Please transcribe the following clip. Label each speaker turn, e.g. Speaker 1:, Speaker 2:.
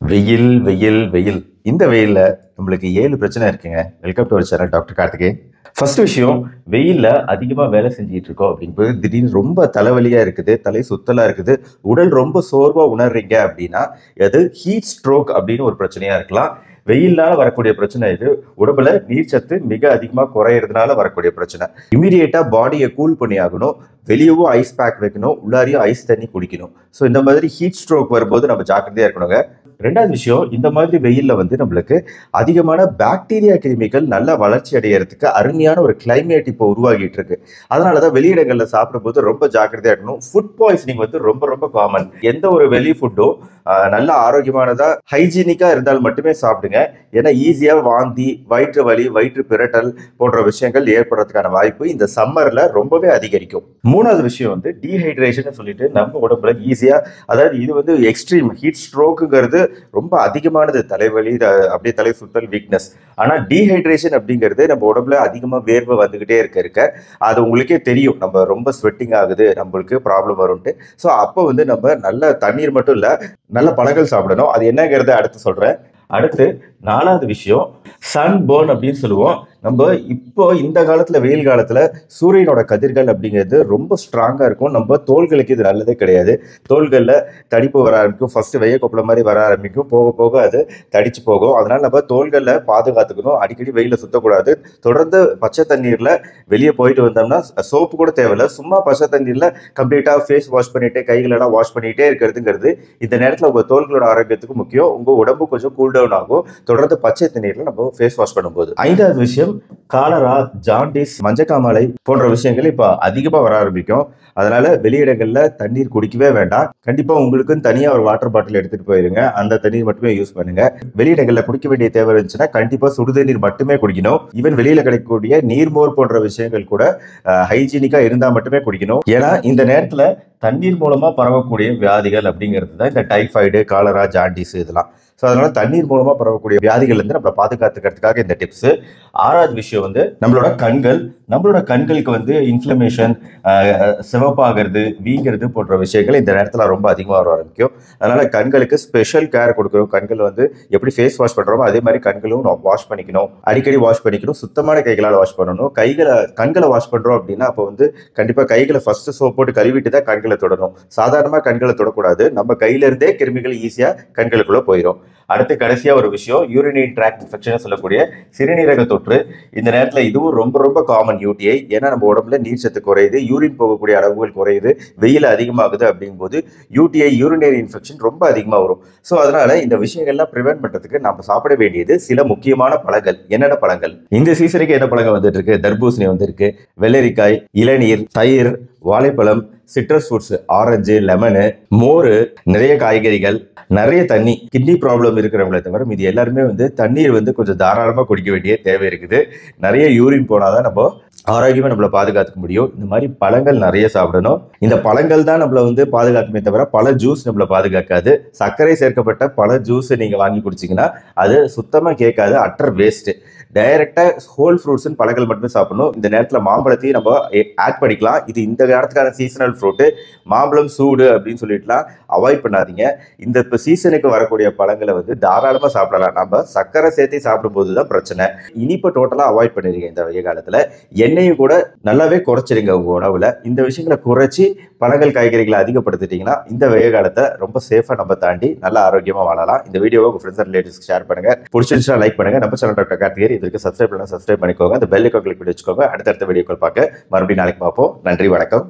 Speaker 1: வெயில் வெயில் வெயில் இந்த வெயில்ல நம்மளுக்கு ஏழு பிரச்சனை இருக்குங்க வெல்கம் டு ஒரு சேனல் டாக்டர் கார்த்திகே ஃபர்ஸ்ட் விஷயம் வெயில்ல அதிகமா வேலை செஞ்சுட்டு இருக்கோம் அப்படிங்கும்போது திடீர்னு ரொம்ப தலைவலியா இருக்குது தலை சுத்தலா இருக்குது உடல் ரொம்ப சோர்வா உணர்றீங்க அப்படின்னா அது ஹீட் ஸ்ட்ரோக் அப்படின்னு ஒரு பிரச்சனையா இருக்கலாம் வெயில்னால வரக்கூடிய பிரச்சனை இது உடம்புல நீர்ச்சத்து மிக அதிகமாக குறையிறதுனால வரக்கூடிய பிரச்சனை இமீடியட்டா பாடியை கூல் பண்ணி ஆகணும் வெளியவும் ஐஸ் பேக் வைக்கணும் உள்ளாரையும் ஐஸ் தண்ணி குடிக்கணும் ஸோ இந்த மாதிரி ஹீட் ஸ்ட்ரோக் வரும்போது நம்ம ஜாக்கிரதையா இருக்கணுங்க ரெண்டாவது விஷயம் இந்த மாதிரி வெயில்ல வந்து நம்மளுக்கு அதிகமான பாக்டீரியா கிருமிகள் நல்லா வளர்ச்சி அடையறதுக்கு அருமையான ஒரு கிளைமேட் இப்போ உருவாகிட்டு இருக்கு அதனால தான் வெளியிடங்கள்ல சாப்பிடும்போது ரொம்ப ஜாக்கிரதையா இருக்கணும் ஃபுட் பாய்சனிங் வந்து ரொம்ப ரொம்ப காமன் எந்த ஒரு வெளி ஃபுட்டும் நல்ல ஆரோக்கியமானதா ஹைஜீனிக்கா இருந்தால் மட்டுமே சாப்பிடுங்க ஏன்னா ஈஸியா வாந்தி வயிற்று வலி வயிற்று பிரட்டல் போன்ற விஷயங்கள் ஏற்படுறதுக்கான வாய்ப்பு இந்த சம்மர்ல ரொம்பவே அதிகரிக்கும் மூணாவது விஷயம் வந்து டீஹைட்ரேஷன் சொல்லிட்டு நம்ம உடம்புல ஈஸியா அதாவது இது வந்து எக்ஸ்ட்ரீம் ஹீட் ஸ்ட்ரோக்குங்கிறது ரொம்ப அதிகமானது தலைவலி த- அப்படியே தலை சுத்தல் வீக்னஸ் ஆனா டீஹைட்ரேஷன் அப்படிங்கிறது நம்ம உடம்புல அதிகமா வேர்வை வந்துகிட்டே இருக்க இருக்க அது உங்களுக்கே தெரியும் நம்ம ரொம்ப ஸ்வெட்டிங் ஆகுது நம்மளுக்கு ப்ராப்ளம் வரும்ட்டு ஸோ அப்போ வந்து நம்ம நல்ல தண்ணீர் மட்டும் இல்ல நல்ல பழங்கள் சாப்பிடணும் அது என்னங்கிறத அடுத்து சொல்றேன் அடுத்து நாலாவது விஷயம் சன் பேர்ன் அப்படின்னு சொல்லுவோம் நம்ம இப்போ இந்த காலத்துல வெயில் காலத்துல சூரியனோட கதிர்கள் அப்படிங்கிறது ரொம்ப ஸ்ட்ராங்கா இருக்கும் நம்ம தோள்களுக்கு இது நல்லதே கிடையாது தோள்கள்ல தடிப்பு வர ஆரம்பிக்கும் ஃபர்ஸ்ட் வெய்ய கொப்பளம் மாதிரி வர ஆரம்பிக்கும் போக போக அது தடிச்சு போகும் அதனால நம்ம தோள்களில் பாதுகாத்துக்கணும் அடிக்கடி வெயில சுத்தக்கூடாது தொடர்ந்து பச்சை தண்ணீர்ல வெளியே போயிட்டு வந்தோம்னா சோப்பு கூட தேவையில்ல சும்மா பச்சை தண்ணீர்ல கம்ப்ளீட்டா ஃபேஸ் வாஷ் பண்ணிட்டு கைகளெல்லாம் வாஷ் பண்ணிட்டே இருக்கிறதுங்கிறது இந்த நேரத்தில் உங்க தோள்களோட ஆரோக்கியத்துக்கு முக்கியம் உங்க உடம்பு கொஞ்சம் கூல் டவுன் ஆகும் தொடர்ந்து பச்சை தண்ணீர்ல நம்ம ஃபேஸ் வாஷ் பண்ணும்போது ஐந்தாவது விஷயம் காலரா ஜாண்டிஸ் மஞ்சக்காமலை போன்ற விஷயங்கள் இப்போ அதிகமா வர ஆரம்பிக்கும் அதனால வெளியிடங்கள்ல தண்ணீர் குடிக்கவே வேண்டாம் கண்டிப்பா உங்களுக்குன்னு தனியா ஒரு வாட்டர் பாட்டில் எடுத்துட்டு போயிருங்க அந்த தண்ணீர் மட்டுமே யூஸ் பண்ணுங்க வெளியிடங்கள்ல குடிக்க வேண்டிய தேவை இருந்துச்சுன்னா கண்டிப்பா சுடுதண்ணீர் மட்டுமே குடிக்கணும் ஈவன் வெளியில கிடைக்கக்கூடிய நீர்மோர் போன்ற விஷயங்கள் கூட ஹைஜீனிக்கா இருந்தா மட்டுமே குடிக்கணும் ஏன்னா இந்த நேரத்துல தண்ணீர் மூலமா பரவக்கூடிய வியாதிகள் அப்படிங்கிறது தான் இந்த டைஃபாய்டு காலரா ஜாண்டிஸ் இதெல்லாம் ஸோ அதனால தண்ணீர் மூலமா பரவக்கூடிய வியாதிகள் இருந்து நம்மளை பாதுகாத்துக்கிறதுக்காக இந்த டிப்ஸ் ஆறாவது விஷயம் வந்து நம்மளோட கண்கள் நம்மளோட கண்களுக்கு வந்து இன்ஃப்ளமேஷன் சிவப்பாகிறது வீங்கிறது போன்ற விஷயங்கள் இந்த நேரத்தில் ரொம்ப அதிகமாக வர ஆரம்பிக்கும் அதனால கண்களுக்கு ஸ்பெஷல் கேர் கொடுக்கணும் கண்கள் வந்து எப்படி ஃபேஸ் வாஷ் பண்றோமோ அதே மாதிரி கண்களும் வாஷ் பண்ணிக்கணும் அடிக்கடி வாஷ் பண்ணிக்கணும் சுத்தமான கைகளால் வாஷ் பண்ணணும் கைகளை கண்களை வாஷ் பண்றோம் அப்படின்னா அப்போ வந்து கண்டிப்பா கைகளை ஃபர்ஸ்ட் சோப் போட்டு கழுவிட்டு தான் கண்களை தொடணும் சாதாரணமாக கண்களை தொடக்கூடாது நம்ம கையில இருந்தே கிருமிகள் ஈஸியா கண்களுக்குள்ள போயிடும் அடுத்து கடைசியா ஒரு விஷயம் யூரினரி ட்ராக் இன்ஃபெக்ஷன் சொல்லக்கூடிய சிறுநீரக தொற்று இந்த நேரத்தில் இதுவும் ரொம்ப ரொம்ப காமன் யூடிஐ ஏன்னா நம்ம உடம்புல நீர் சத்து குறையுது யூரின் போகக்கூடிய அளவுகள் குறையுது வெயில் அதிகமாகுது அப்படிங்கும்போது யூடிஐ யூரினரி இன்ஃபெக்ஷன் ரொம்ப அதிகமாக வரும் ஸோ அதனால இந்த விஷயங்கள்லாம் ப்ரிவென்ட் பண்றதுக்கு நம்ம சாப்பிட வேண்டியது சில முக்கியமான பழங்கள் என்னென்ன பழங்கள் இந்த சீசனுக்கு என்ன பழங்கள் வந்துட்டு இருக்கு தர்பூசணி வந்திருக்கு வெள்ளரிக்காய் இளநீர் தயிர் வாழைப்பழம் சிட்ரஸ் ஃப்ரூட்ஸ் ஆரஞ்சு லெமனு மோர் நிறைய காய்கறிகள் நிறைய தண்ணி கிட்னி ப்ராப்ளம் இருக்கிறவங்கள தவிர மீதி எல்லாருமே வந்து தண்ணீர் வந்து கொஞ்சம் தாராளமாக குடிக்க வேண்டிய தேவை இருக்குது நிறைய யூரின் போனால் தான் நம்ம ஆரோக்கியமாக நம்மளை பாதுகாத்துக்க முடியும் இந்த மாதிரி பழங்கள் நிறைய சாப்பிடணும் இந்த பழங்கள் தான் நம்மளை வந்து பாதுகாக்குமே தவிர பல ஜூஸ் நம்மளை பாதுகாக்காது சர்க்கரை சேர்க்கப்பட்ட பல ஜூஸ் நீங்கள் வாங்கி குடிச்சிங்கன்னா அது சுத்தமாக கேட்காது அட்டர் வேஸ்ட்டு டைரெக்டாக ஹோல் ஃப்ரூட்ஸ்னு பழங்கள் மட்டுமே சாப்பிடணும் இந்த நேரத்தில் மாம்பழத்தையும் நம்ம ஆட் பண்ணிக்கலாம் இது இந்த நேரத்துக்கான சீசனல் ஃப்ரூட்டு மாம்பழம் சூடு அப்படின்னு சொல்லிட்டுலாம் அவாய்ட் பண்ணாதீங்க இந்த இப்போ சீசனுக்கு வரக்கூடிய பழங்களை வந்து தாராளமாக சாப்பிடலாம் நம்ம சர்க்கரை சேர்த்து சாப்பிடும்போது தான் பிரச்சனை இனிப்பை டோட்டலாக அவாய்ட் பண்ணிடுங்க இந்த வெய்ய காலத்தில் எண்ணெயும் கூட நல்லாவே குறைச்சிடுங்க உங்கள் உணவில் இந்த விஷயங்களை குறைச்சி பழங்கள் காய்கறிகளை அதிகப்படுத்திட்டீங்கன்னா இந்த வெய்ய காலத்தை ரொம்ப சேஃபாக நம்ம தாண்டி நல்ல ஆரோக்கியமாக வாழலாம் இந்த வீடியோவை உங்கள் ஃப்ரெண்ட்ஸ் அண்ட் ரிலேட்டிவ்ஸ்க்கு ஷேர் பண்ணுங்க பிடிச்சிருந்துச்சுன்னா லைக் பண்ணுங்க நம்ம சேனல் டாக்டர் கார்த்திகேயன் இதற்கு சப்ஸ்கிரைப் பண்ணலாம் சப்ஸ்கிரைப் பண்ணிக்கோங்க அந்த பெல் ஐக்கான் கிளிக் பண்ணி வச்சுக்கோங்க அடுத்தடுத்த வீடியோக்கள் பார்க்க மறுபடியும் நாளைக்கு பார்ப்போம் நன்றி வணக்கம்